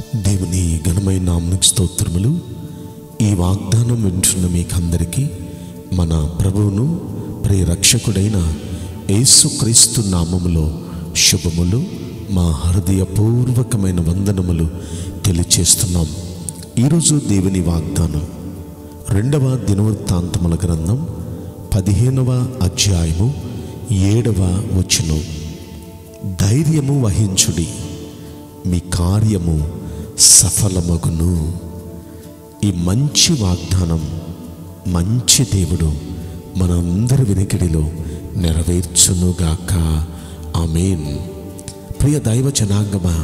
దేవుని ఘనమైన నామనికి స్తోత్రములు ఈ వాగ్దానం వింటున్న మీకందరికీ మన ప్రభువును ప్రియరక్షకుడైన యేసుక్రీస్తు నామములో శుభములు మా హృదయపూర్వకమైన వందనములు తెలియచేస్తున్నాం ఈరోజు దేవుని వాగ్దానం రెండవ దినవృత్తాంతముల గ్రంథం పదిహేనవ అధ్యాయము ఏడవ వచనం ధైర్యము వహించుడి మీ కార్యము సఫలమగును ఈ మంచి వాగ్దానం మంచి దేవుడు మనందరి వినికిడిలో నెరవేర్చునుగాక ఆమెన్ ప్రియ దైవ జనాంగమా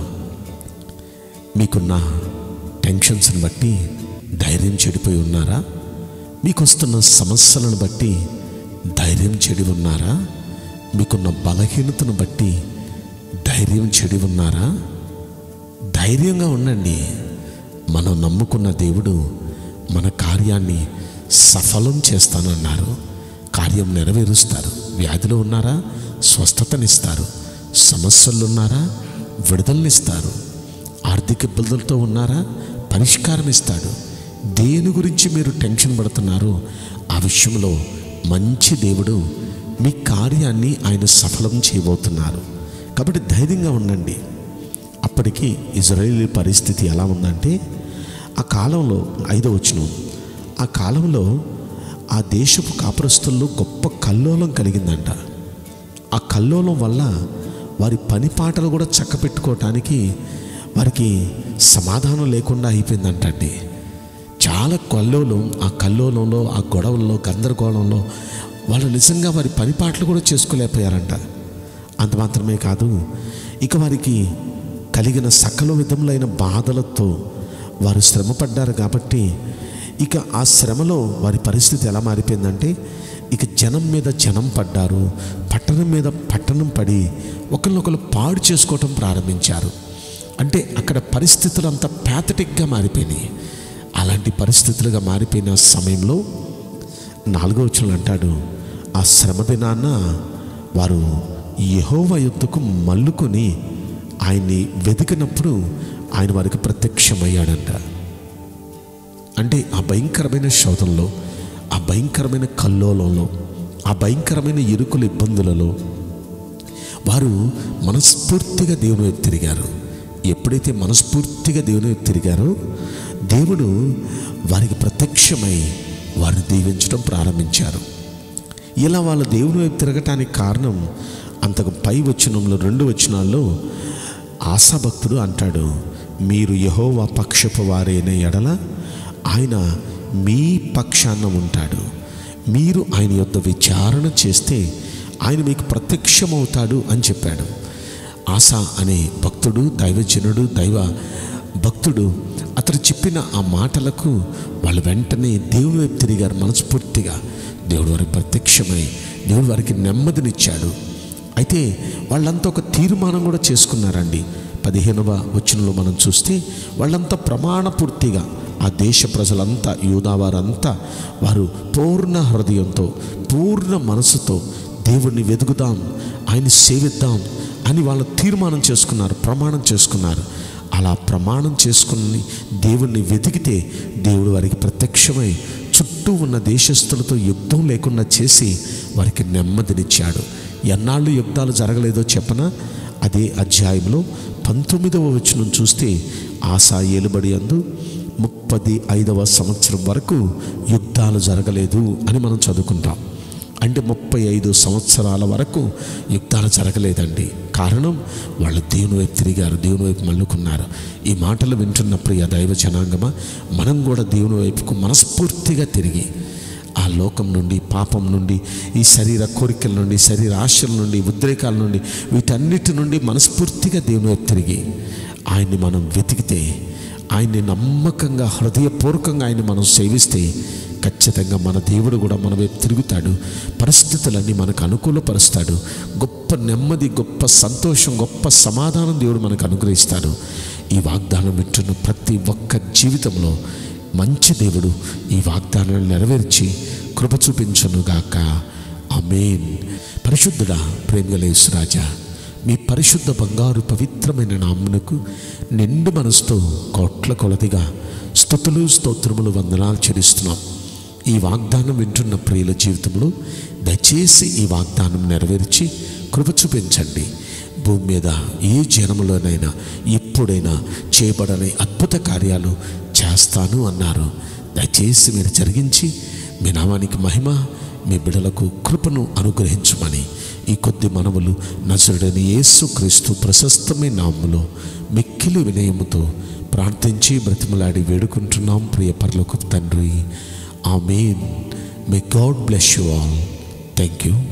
మీకున్న టెన్షన్స్ని బట్టి ధైర్యం చెడిపోయి ఉన్నారా మీకు వస్తున్న సమస్యలను బట్టి ధైర్యం చెడి ఉన్నారా మీకున్న బలహీనతను బట్టి ధైర్యం చెడి ఉన్నారా ధైర్యంగా ఉండండి మనం నమ్ముకున్న దేవుడు మన కార్యాన్ని సఫలం చేస్తానన్నారు కార్యం నెరవేరుస్తారు వ్యాధిలో ఉన్నారా స్వస్థతనిస్తారు సమస్యలు ఉన్నారా విడుదలనిస్తారు ఆర్థిక ఇబ్బందులతో ఉన్నారా పరిష్కారం ఇస్తాడు దేని గురించి మీరు టెన్షన్ పడుతున్నారో ఆ విషయంలో మంచి దేవుడు మీ కార్యాన్ని ఆయన సఫలం చేయబోతున్నారు కాబట్టి ధైర్యంగా ఉండండి అప్పటికి ఇజ్రాయేలీ పరిస్థితి ఎలా ఉందంటే ఆ కాలంలో ఐదో వచనం ఆ కాలంలో ఆ దేశపు కాపురస్తుల్లో గొప్ప కల్లోలం కలిగిందంట ఆ కల్లోలం వల్ల వారి పని పాటలు కూడా చక్క పెట్టుకోవటానికి వారికి సమాధానం లేకుండా అయిపోయిందంటండి చాలా కల్లోలం ఆ కల్లోలంలో ఆ గొడవల్లో గందరగోళంలో వాళ్ళు నిజంగా వారి పని పాటలు కూడా చేసుకోలేకపోయారంట అంత మాత్రమే కాదు ఇక వారికి కలిగిన సకల విధములైన బాధలతో వారు శ్రమపడ్డారు కాబట్టి ఇక ఆ శ్రమలో వారి పరిస్థితి ఎలా మారిపోయిందంటే ఇక జనం మీద జనం పడ్డారు పట్టణం మీద పట్టణం పడి ఒకరినొకరు పాడు చేసుకోవటం ప్రారంభించారు అంటే అక్కడ పరిస్థితులు అంతా ప్యాథటిక్గా మారిపోయినాయి అలాంటి పరిస్థితులుగా మారిపోయిన సమయంలో నాలుగో వచనంలో అంటాడు ఆ శ్రమ దినాన వారు యహోవ యుద్ధకు మల్లుకొని ఆయన్ని వెతికినప్పుడు ఆయన వారికి ప్రత్యక్షమయ్యాడంట అంటే ఆ భయంకరమైన శోధంలో ఆ భయంకరమైన కల్లోలంలో ఆ భయంకరమైన ఇరుకుల ఇబ్బందులలో వారు మనస్ఫూర్తిగా దేవుని వైపు తిరిగారు ఎప్పుడైతే మనస్ఫూర్తిగా దేవుని వైపు తిరిగారో దేవుడు వారికి ప్రత్యక్షమై వారిని దీవించడం ప్రారంభించారు ఇలా వాళ్ళ దేవుని వైపు తిరగటానికి కారణం అంతకు పై వచనంలో రెండు వచనాల్లో ఆశాభక్తుడు అంటాడు మీరు యహోవా పక్షపు వారైన ఎడల ఆయన మీ పక్షాన ఉంటాడు మీరు ఆయన యొక్క విచారణ చేస్తే ఆయన మీకు ప్రత్యక్షమవుతాడు అని చెప్పాడు ఆశ అనే భక్తుడు దైవజనుడు దైవ భక్తుడు అతడు చెప్పిన ఆ మాటలకు వాళ్ళు వెంటనే దేవుని వైపు తిరిగారు మనస్ఫూర్తిగా దేవుడు వారికి ప్రత్యక్షమై దేవుడు వారికి నెమ్మదినిచ్చాడు అయితే వాళ్ళంతా ఒక తీర్మానం కూడా చేసుకున్నారండి పదిహేనవ వచనంలో మనం చూస్తే వాళ్ళంతా ప్రమాణపూర్తిగా ఆ దేశ ప్రజలంతా యూదావారంతా వారు పూర్ణ హృదయంతో పూర్ణ మనసుతో దేవుణ్ణి వెతుకుదాం ఆయన్ని సేవిద్దాం అని వాళ్ళు తీర్మానం చేసుకున్నారు ప్రమాణం చేసుకున్నారు అలా ప్రమాణం చేసుకుని దేవుణ్ణి వెతికితే దేవుడు వారికి ప్రత్యక్షమై చుట్టూ ఉన్న దేశస్తులతో యుద్ధం లేకుండా చేసి వారికి నెమ్మదినిచ్చాడు ఎన్నాళ్ళు యుద్ధాలు జరగలేదో చెప్పనా అదే అధ్యాయంలో పంతొమ్మిదవ వచనం చూస్తే ఆశా ఏలుబడి అందు ముప్పది ఐదవ సంవత్సరం వరకు యుద్ధాలు జరగలేదు అని మనం చదువుకుంటాం అంటే ముప్పై ఐదు సంవత్సరాల వరకు యుద్ధాలు జరగలేదండి కారణం వాళ్ళు దేవుని వైపు తిరిగారు దేవుని వైపు మల్లుకున్నారు ఈ మాటలు వింటున్న ప్రియ దైవ జనాంగమా మనం కూడా దేవుని వైపుకు మనస్ఫూర్తిగా తిరిగి ఆ లోకం నుండి పాపం నుండి ఈ శరీర కోరికల నుండి శరీర ఆశల నుండి ఉద్రేకాల నుండి వీటన్నిటి నుండి మనస్ఫూర్తిగా దేవుని వైపు తిరిగి ఆయన్ని మనం వెతికితే ఆయన్ని నమ్మకంగా హృదయపూర్వకంగా ఆయన్ని మనం సేవిస్తే ఖచ్చితంగా మన దేవుడు కూడా మన వైపు తిరుగుతాడు పరిస్థితులన్నీ మనకు అనుకూలపరుస్తాడు గొప్ప నెమ్మది గొప్ప సంతోషం గొప్ప సమాధానం దేవుడు మనకు అనుగ్రహిస్తాడు ఈ వాగ్దానం వింటున్న ప్రతి ఒక్క జీవితంలో మంచి దేవుడు ఈ వాగ్దానాన్ని నెరవేర్చి కృప చూపించనుగాక అమేన్ పరిశుద్ధుడా ప్రేమగలేసు రాజా మీ పరిశుద్ధ బంగారు పవిత్రమైన నామ్మునకు నిండు మనసుతో కోట్ల కొలదిగా స్థుతులు స్తోత్రములు వందనాలు చెల్లిస్తున్నాం ఈ వాగ్దానం వింటున్న ప్రియుల జీవితంలో దయచేసి ఈ వాగ్దానం నెరవేర్చి కృప చూపించండి భూమి మీద ఏ జనములోనైనా ఎప్పుడైనా చేయబడని అద్భుత కార్యాలు చేస్తాను అన్నారు దయచేసి మీరు జరిగించి మీ నామానికి మహిమ మీ బిడలకు కృపను అనుగ్రహించమని ఈ కొద్ది మనవులు నజరుడని యేసు క్రీస్తు ప్రశస్తమైన నామములో మిక్కిలి వినయముతో ప్రార్థించి బ్రతిమలాడి వేడుకుంటున్నాం ప్రియ పరలోకు తండ్రి amen may God bless you all thank you